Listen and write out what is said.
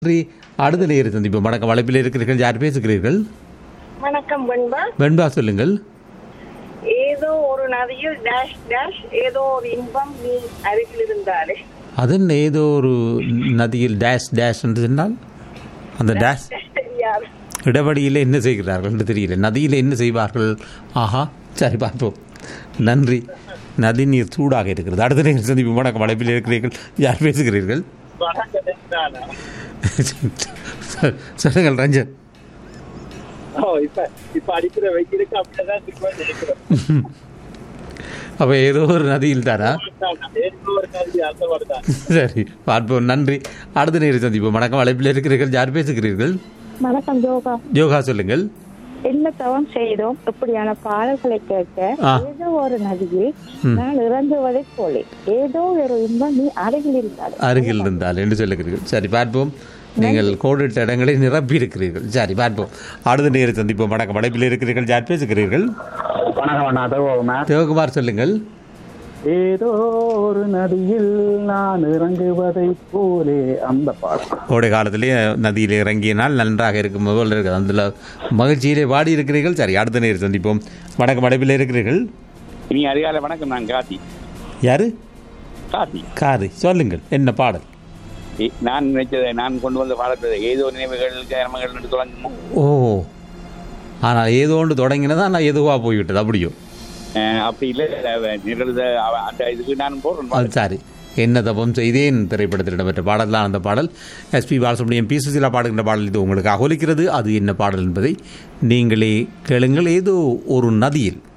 நன்றி அடுத்த நேரம் சந்திப்போம் வணக்கம் வளைப்பில் இருக்கிறீர்கள் யார் பேசுகிறீர்கள் வணக்கம் வெண்பா வெண்பா சொல்லுங்கள் ஏதோ ஒரு நதியில் டேஷ் டேஷ் ஏதோ ஒரு இன்பம் நீ அருகில் இருந்தாலே அதன் ஏதோ ஒரு நதியில் டேஷ் டேஷ் என்று சொன்னால் அந்த டேஷ் யார் இடவழியில் என்ன செய்கிறார்கள் என்று தெரியல நதியில் என்ன செய்வார்கள் ஆஹா சரி பார்ப்போம் நன்றி நதி நீர் சூடாக இருக்கிறது அடுத்த நேரம் சந்திப்போம் வணக்கம் வளைப்பில் இருக்கிறீர்கள் யார் பேசுகிறீர்கள் சொல்லுங்கள் ரஞ்சன் ஓ, இப்ப இப்ப அடிக்கிற வெயிலுக்கு அப்படிதான் இருக்கும்னு நினைக்கிறேன். அப்போ ஏதோ ஒரு நதியில் தானா ஏதோ ஒரு நதி அந்த மாதிரிதான். சரி பார்ப்போம் நன்றி அடுத்த நேரம் சந்திப்போம் வணக்கம் வளைப்பில் இருக்கிறீர்கள் யார் பேசுகிறீர்கள் வணக்கம் ஜோகா யோகா சொல்லுங்கள் என்ன தவம் செய்தோம் இப்படியான பாடல்களை கேட்க ஆ. ஏதோ ஒரு நதியில் நான் இறங்குவதை போலே ஏதோ ஒரு இன்பம் நீ அருகில் இருந்தால் அருகில் இருந்தால் என்று சொல்லுகிறீர்கள் சரி பார்ப்போம் நீங்கள் கோடிட்ட இடங்களை நிரப்பி இருக்கிறீர்கள் சரி பார்ப்போம் அடுத்த நேரம் சந்திப்போம் வணக்கம் வளைப்பில் இருக்கிறீர்கள் யார் பேசுகிறீர்கள் வணக்கம் அண்ணா தருவோம் சிவகுமார் சொல்லுங்கள் ஏதோ ஒரு நதியில் நான் இறங்குவதை போலே அந்த பாட்டு கோடை காலத்திலே நதியில் இறங்கிய நாள் நன்றாக இருக்கும் போல் இருக்குது அதில் மகிழ்ச்சியிலே வாடி இருக்கிறீர்கள் சரி அடுத்த நேரம் சந்திப்போம் வணக்கம் வளைப்பில் இருக்கிறீர்கள் இனி அதிகாலை வணக்கம் நான் காதி யாரு காதி காது சொல்லுங்கள் என்ன பாடல் இ- நான் நினைச்சதை நான் கொண்டு வந்த பாடத்தை ஏதோ நினைவுகள் கர்மங்கள் என்று தொடங்குமோ ஓ ஆனால் ஏதோ ஒன்று தொடங்கினதா நான் எதுவாக போய்விட்டது அப்படியோ அஹ் அப்படி இல்லை அஹ் நிகழ்ந்த அவ- அந்த இதுக்கு நான் போடுறேன் அது சாரி என்ன தபம் செய்தேன் திரைப்படத்தில் இடம்பெற்ற பாடல் தான் அந்த பாடல் எஸ்பி பாலசுப்ரமணியம் பி சுசிலா பாடுகின்ற பாடல் இது உங்களுக்கு அகோலிக்கிறது அது என்ன பாடல் என்பதை நீங்களே கேளுங்கள் ஏதோ ஒரு நதியில்